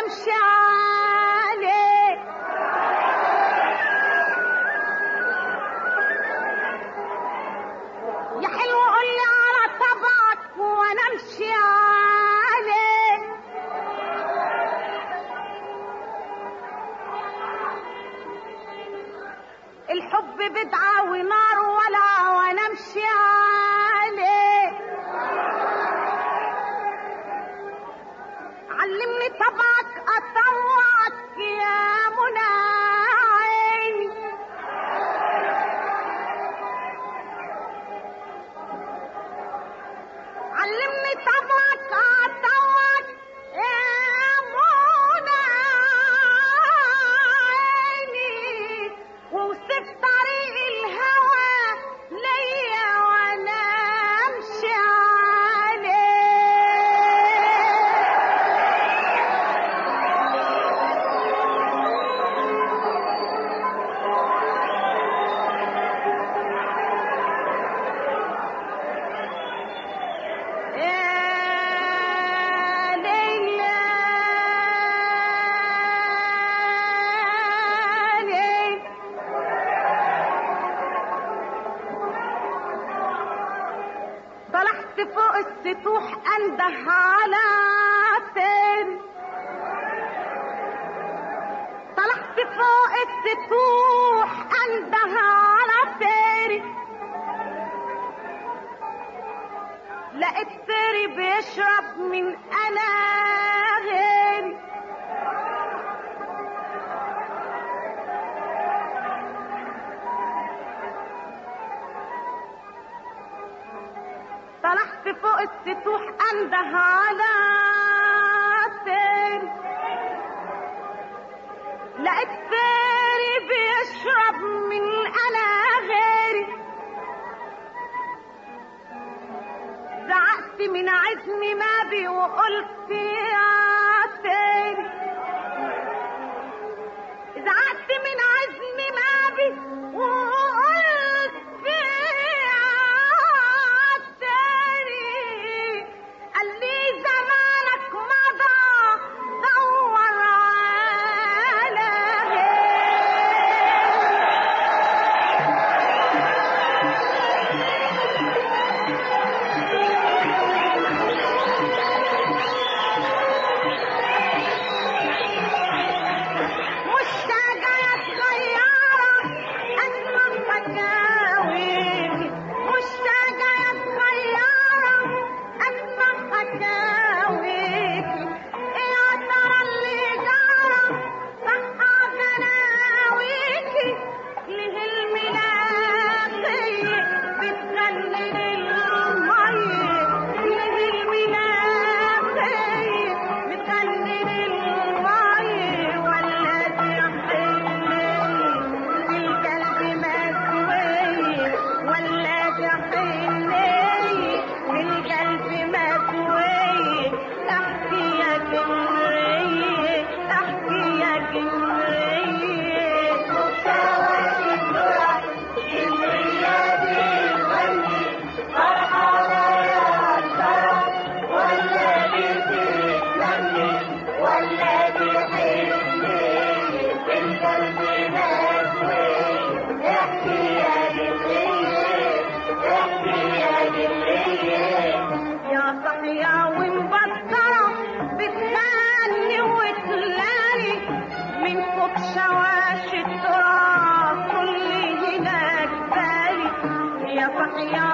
نمشي عليه يا حلو قول لي على طبعك وانا امشي عليه الحب بدعة ونار ولا وانا امشي عليه علمني طبعك اطوعك يا منى عيني علمني طبعك اطوعك يا منى عيني ووصف طريق الهوى ليا وانا امشي عليه يا ليلى ليل طلعت فوق السطوح انده على تاني طلعت فوق السطوح انده على تاني لقيت سيري بيشرب من انا غيري طلعت فوق السطوح انده على سيري لقيت سيري بيشرب من انا غيري زعقت من عزمي ما بي وقلت يا تاني زعقت من عزمي ما بي وقلت يا تاني قال لي زمانك مضى دور على غير مشتاقة يا صغيرة أسمع حكاويك مشتاقة يا صغيرة أسمع حكاويك يا ترى اللي جرى صحى غناويك ليه الملاقي بتغني للمي ليه الملاقي بتغني للمي ولا تحني القلب مسوي ولا تحني القلب مسوي احكي يا كمرية احكي يا كمرية يا صحيا ومبطرة بتغني وتلالي من فوق شواش التراب كل هناك بالي يا صحيا